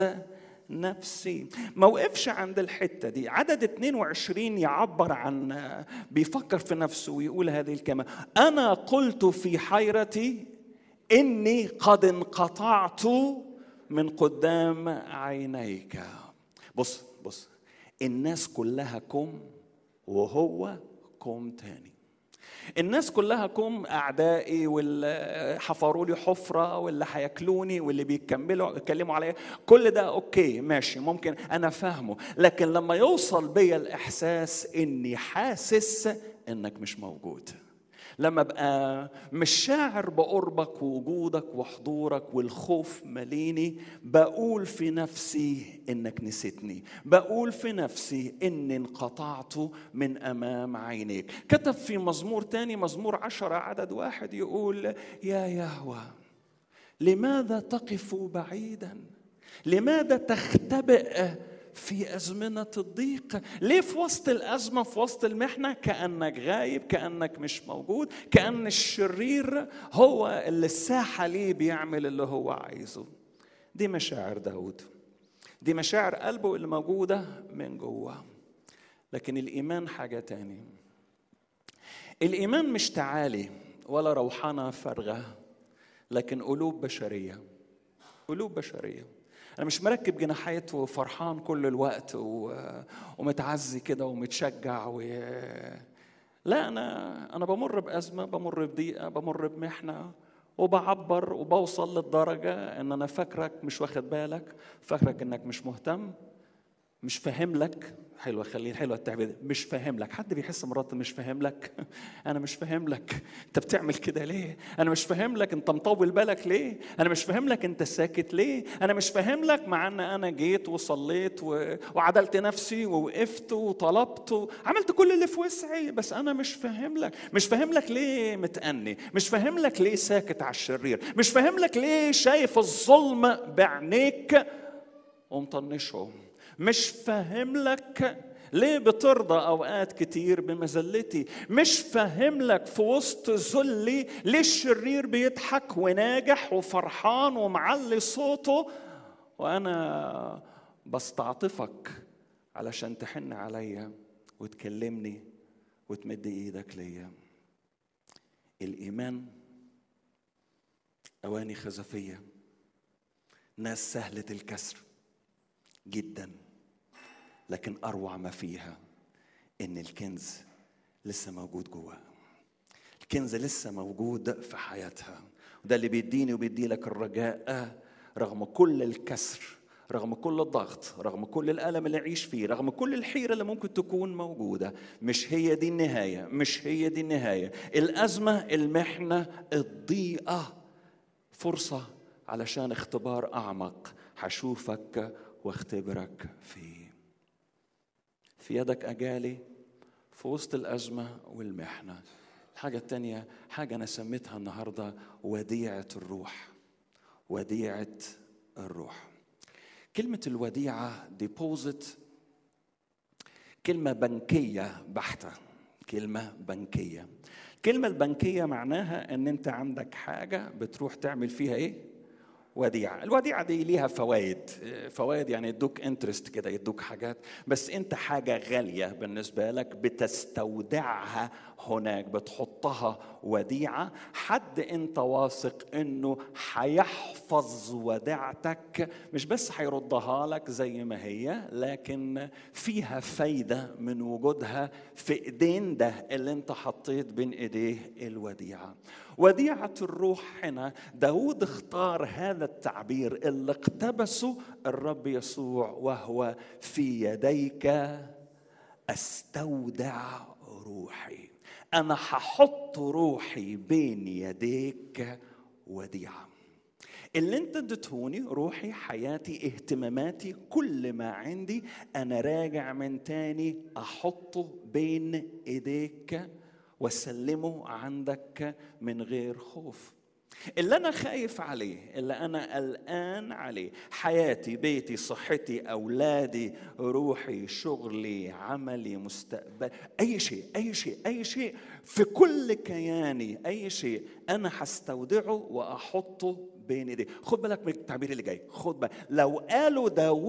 نفسي ما وقفش عند الحته دي عدد 22 يعبر عن بيفكر في نفسه ويقول هذه الكلمه انا قلت في حيرتي اني قد انقطعت من قدام عينيك بص بص الناس كلها كم وهو كم تاني الناس كلها كم اعدائي واللي حفروا لي حفره واللي هياكلوني واللي بيكملوا يتكلموا عليا كل ده اوكي ماشي ممكن انا فاهمه لكن لما يوصل بيا الاحساس اني حاسس انك مش موجود لما ابقى مش شاعر بقربك ووجودك وحضورك والخوف مليني بقول في نفسي انك نسيتني بقول في نفسي اني انقطعت من امام عينيك كتب في مزمور تاني مزمور عشرة عدد واحد يقول يا يهوى لماذا تقف بعيدا لماذا تختبئ في أزمنة الضيق ليه في وسط الأزمة في وسط المحنة كأنك غايب كأنك مش موجود كأن الشرير هو اللي الساحة ليه بيعمل اللي هو عايزه دي مشاعر داود دي مشاعر قلبه اللي موجودة من جوه لكن الإيمان حاجة تاني الإيمان مش تعالي ولا روحانة فارغة لكن قلوب بشرية قلوب بشريه انا مش مركب جناحات وفرحان كل الوقت و... ومتعزي كده ومتشجع و... لا انا انا بمر بازمه بمر بضيقه بمر بمحنه وبعبر وبوصل للدرجه ان انا فاكرك مش واخد بالك فاكرك انك مش مهتم مش فاهم لك حلوه خليه حلوه التعبير مش فاهم لك حد بيحس مراته مش فاهم لك انا مش فاهم لك انت بتعمل كده ليه انا مش فاهم لك انت مطول بالك ليه انا مش فاهم لك انت ساكت ليه انا مش فاهم لك مع ان انا جيت وصليت و... وعدلت نفسي ووقفت وطلبت وعملت كل اللي في وسعي بس انا مش فاهم لك مش فاهم لك ليه متأني مش فاهم لك ليه ساكت على الشرير مش فاهم لك ليه شايف الظلم بعينيك ومطنشه مش فاهم لك ليه بترضى اوقات كتير بمذلتي مش فاهم لك في وسط ذلي ليه الشرير بيضحك وناجح وفرحان ومعلي صوته وانا بستعطفك علشان تحن عليا وتكلمني وتمد ايدك ليا الايمان اواني خزفيه ناس سهله الكسر جدا لكن اروع ما فيها ان الكنز لسه موجود جواها الكنز لسه موجود في حياتها وده اللي بيديني وبيدي لك الرجاء رغم كل الكسر رغم كل الضغط رغم كل الألم اللي أعيش فيه رغم كل الحيرة اللي ممكن تكون موجودة مش هي دي النهاية مش هي دي النهاية الأزمة المحنة الضيقة فرصة علشان اختبار أعمق هشوفك واختبرك فيه في يدك أجالي في وسط الأزمة والمحنة الحاجة التانية حاجة أنا سميتها النهاردة وديعة الروح وديعة الروح كلمة الوديعة ديبوزيت كلمة بنكية بحتة كلمة بنكية الكلمة البنكية معناها ان انت عندك حاجة بتروح تعمل فيها ايه؟ وديعة الوديعة دي ليها فوائد فوائد يعني يدوك انترست كده يدوك حاجات بس انت حاجة غالية بالنسبة لك بتستودعها هناك بتحطها وديعة حد انت واثق انه هيحفظ وديعتك مش بس هيردها لك زي ما هي لكن فيها فايدة من وجودها في ايدين ده اللي انت حطيت بين ايديه الوديعة وديعة الروح هنا داود اختار هذا التعبير اللي اقتبسه الرب يسوع وهو في يديك استودع روحي انا هحط روحي بين يديك وديعه اللي انت اديتهوني روحي حياتي اهتماماتي كل ما عندي انا راجع من تاني احطه بين ايديك واسلمه عندك من غير خوف اللي انا خايف عليه اللي انا قلقان عليه حياتي بيتي صحتي اولادي روحي شغلي عملي مستقبل اي شيء اي شيء اي شيء في كل كياني اي شيء انا هستودعه واحطه بين ايديه خد بالك من التعبير اللي جاي خد بالك لو قالوا داوود